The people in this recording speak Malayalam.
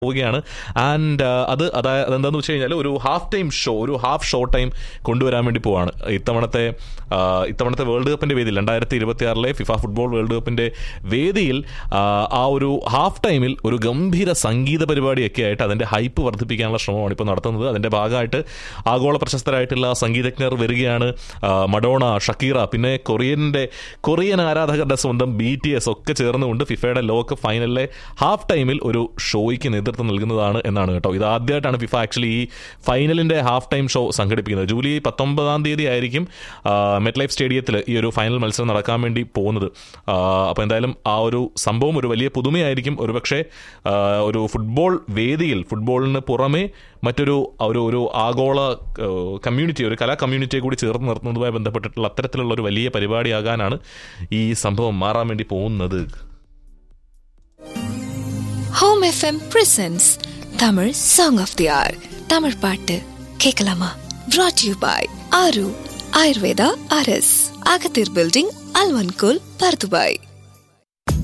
പോവുകയാണ് ആൻഡ് അത് അതായത് അതെന്താന്ന് വെച്ച് കഴിഞ്ഞാൽ ഒരു ഹാഫ് ടൈം ഷോ ഒരു ഹാഫ് ഷോ ടൈം കൊണ്ടുവരാൻ വേണ്ടി പോവാണ് ഇത്തവണത്തെ ആ, ഇത്തവണത്തെ വേൾഡ് കപ്പിന്റെ വേദിയിൽ രണ്ടായിരത്തി ഇരുപത്തി ആറിലെ ഫിഫ ഫുട്ബോൾ വേൾഡ് കപ്പിന്റെ വേദിയിൽ ആ, ആ ഒരു ഹാഫ് ടൈമിൽ ഒരു ഗംഭീര സംഗീത പരിപാടിയൊക്കെ ആയിട്ട് അതിന്റെ ഹൈപ്പ് വർദ്ധിപ്പിക്കാനുള്ള ശ്രമമാണ് ഇപ്പോൾ നടത്തുന്നത് അതിന്റെ ഭാഗമായിട്ട് ആഗോള പ്രശസ്തരായിട്ടുള്ള സംഗീതജ്ഞർ വരികയാണ് ആ, മഡോണ ഷക്കീറ പിന്നെ കൊറിയന്റെ കൊറിയൻ ആരാധകരുടെ സ്വന്തം ബി ടി എസ് ഒക്കെ ചേർന്നുകൊണ്ട് ഫിഫയുടെ ലോകകപ്പ് ഫൈനലിലെ ഹാഫ് ടൈമിൽ ഒരു ഷോയ്ക്ക് നേതൃത്വം നൽകുന്നതാണ് എന്നാണ് കേട്ടോ ഇത് ആദ്യമായിട്ടാണ് ഫിഫ ആക്ച്വലി ഈ ഫൈനലിന്റെ ഹാഫ് ടൈം ഷോ സംഘടിപ്പിക്കുന്നത് ജൂലൈ പത്തൊമ്പതാം തീയതി ആയിരിക്കും മെറ്റ് ലൈഫ് സ്റ്റേഡിയത്തിൽ ഈ ഒരു ഫൈനൽ മത്സരം നടക്കാൻ വേണ്ടി പോകുന്നത് അപ്പോൾ എന്തായാലും ആ ഒരു സംഭവം ഒരു വലിയ പുതുമയായിരിക്കും ഒരുപക്ഷെ ആ, ഒരു ഫുട്ബോൾ വേദിയിൽ ഫുട്ബോളിന് പുറമെ മറ്റൊരു ഒരു ഒരു ആഗോള കമ്മ്യൂണിറ്റി ഒരു കലാ കമ്മ്യൂണിറ്റിയെ കൂടി ചേർത്ത് നിർത്തുന്നതുമായി ബന്ധപ്പെട്ടിട്ടുള്ള അത്തരത്തിലുള്ള ഒരു വലിയ പരിപാടിയാകാനാണ് ഈ സംഭവം മാറാൻ വേണ്ടി പോകുന്നത് home FM presents Tamil song of the hour Tamil பாட்டு கேட்கலாமா brought யூ பாய் ஆரு ஆயுர்வேதா அரஸ் அகத்தீர் பில்டிங் அல்வன்கோல் பர்துபாய்